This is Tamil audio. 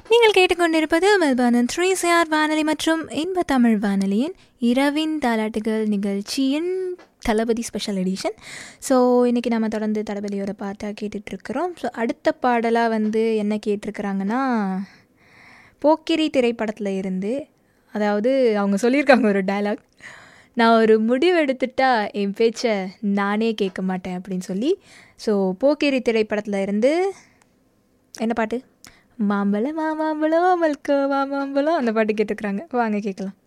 நீங்கள் கேட்டுக்கொண்டிருப்பது மெல்பர்னன் த்ரீ சிஆர் வானொலி மற்றும் இன்ப தமிழ் வானொலியின் இரவின் தாலாட்டுகள் நிகழ்ச்சியின் தளபதி ஸ்பெஷல் எடிஷன் ஸோ இன்றைக்கி நம்ம தொடர்ந்து தளபதியோட பாட்டாக கேட்டுட்ருக்குறோம் ஸோ அடுத்த பாடலாக வந்து என்ன கேட்டிருக்கிறாங்கன்னா போக்கிரி திரைப்படத்தில் இருந்து அதாவது அவங்க சொல்லியிருக்காங்க ஒரு டயலாக் நான் ஒரு முடிவு எடுத்துட்டா என் பேச்சை நானே கேட்க மாட்டேன் அப்படின்னு சொல்லி ஸோ போக்கிரி திரைப்படத்தில் இருந்து என்ன பாட்டு மாம்பழம் மாமாம்பழம் மல்கோ மாமாம்பழம் அந்த பாட்டு கேட்டுக்கிறாங்க வாங்க கேட்கலாம்